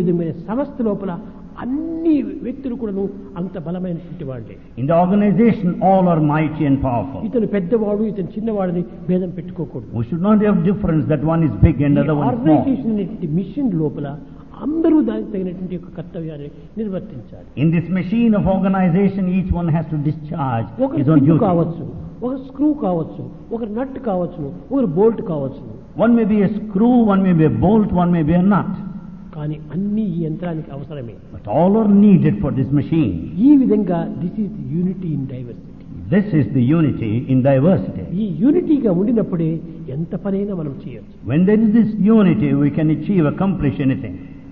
విధమైన సంస్థ లోపల అన్ని వ్యక్తులు కూడాను అంత బలమైనటువంటి వాళ్ళే In the organization, all are mighty and powerful. ఇతను పెద్దవాడు ఇతను చిన్నవాడిని భేదం పెట్టుకోకూడదు We should not have difference that one is big and the other one is small. Organisation అనేటువంటి మిషన్ లోపల అందరూ దానికి తగినటువంటి యొక్క కర్తవ్యాన్ని నిర్వర్తించాలి In this machine of organization, each one has to discharge ఒక his own పిన్ duty. కావచ్చు ఒక స్క్రూ కావచ్చు ఒక నట్ కావచ్చు ఒక బోల్ట్ కావచ్చు One may be a screw, one may be a bolt, one may be a nut. కానీ అన్ని ఈ యంత్రానికి అవసరమే But all are needed for this machine. ఈ విధంగా this is unity in diversity This is the unity in diversity. ఈ యూనిటీగా ఉండినప్పుడే ఎంత పనైనా మనం చేయొచ్చు When there is this unity, we can achieve, accomplish anything.